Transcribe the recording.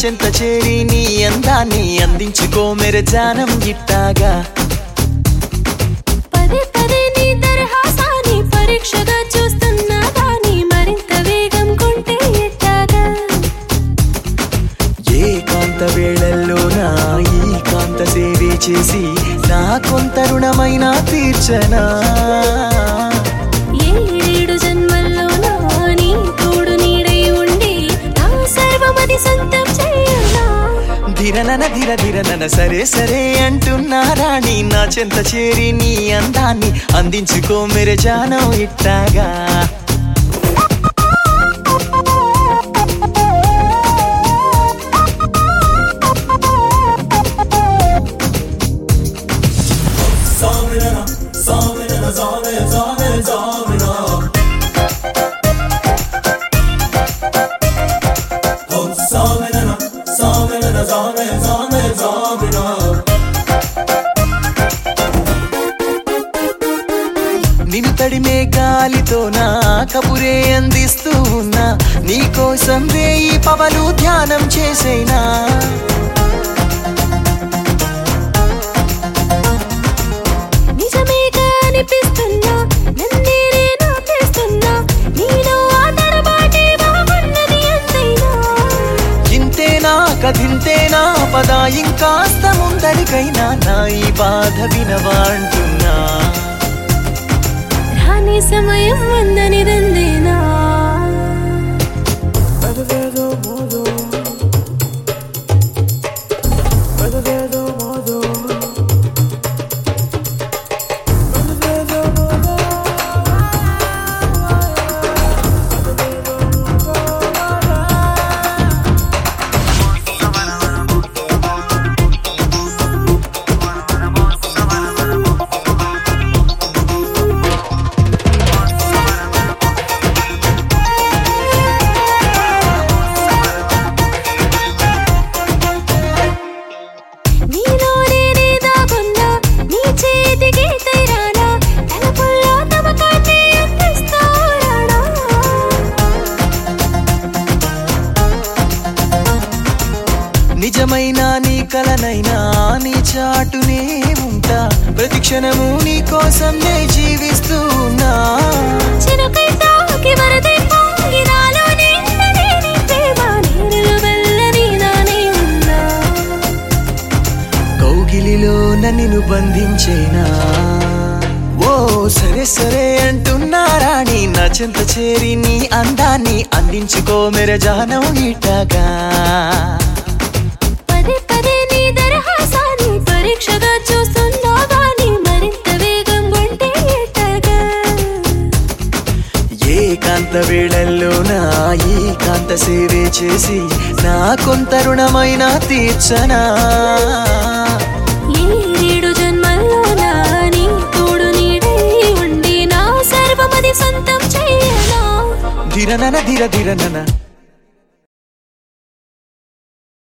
చెంత చేరి నీ అందాన్ని అందించుకో మెర జానం గిట్టాగా పదే పదే నీ దరహాసాన్ని పరీక్షగా చూస్తున్నా కానీ మరింత వేగం కొంటే ఎట్టాగా ఏ కాంత వేళల్లోనా ఈ కాంత సేవే చేసి నా కొంత రుణమైనా తీర్చనా ఏడు జన్మల్లోనా నీ తోడు నీడై ఉండి నా సర్వమది సొంతం చేయనా ధిరనన ధిర ధిరనన సరే సరే అంటున్నా రాణి నా చెంత చేరి నీ అందాన్ని అందించుకో మెర జానం ఇట్టాగా నిన్ను తడిమే గాలితో నా కబురే అందిస్తూ ఉన్నా నీకోసం వేయి పవలు ధ్యానం చేసేనా నిజమేగా అనిపిస్తున్నా నన్నే నేను చేస్తున్నా నీలో ఆ తడబాటే బాగున్నది ఎంతైనా ఇంతేనా కథింతేనా పద ఇంకాస్త ముందరికైనా నా ఈ బాధ వినవాంటున్నా రాని సమయం ఉందని దందేనా నీలో నేనే దాగున్నా నీ చేతికి తైరానా తలపుల్లో తమకాన్ని అందిస్తా రానా నిజమైన నీ కలనైనా నీ చాటునే ఉంటా ప్రతి క్షణము నీ కోసం నే జీవిస్తూ ఉన్నా చినుకై తాకి వరదై పొంగి నాలో నిండని నీ ప్రేమ నీరులు వెళ్ళని నానే ఉన్నా కౌగిలిలో నిన్ను బంధించేనా ఓ సరే సరే అంటున్నా రాణి నా చెంత చేరి నీ అందాన్ని అందించుకో మెర జానం ఇట్టగా పదే పదే నీ దరహాసాన్ని పరీక్షగా చూస్తున్నా గానీ మరింత వేగం ఉంటే ఎట్టగా ఏ కాంత వేళల్లోనా ఈ కాంత సేవే చేసి నా కొంత రుణమైన తీర్చనా ఏడు జన్మల్లోనా నీ తోడు నీడై ఉండి నా సర్వమది సొంతం చేయనా ధిరనన ధిర ధిరనన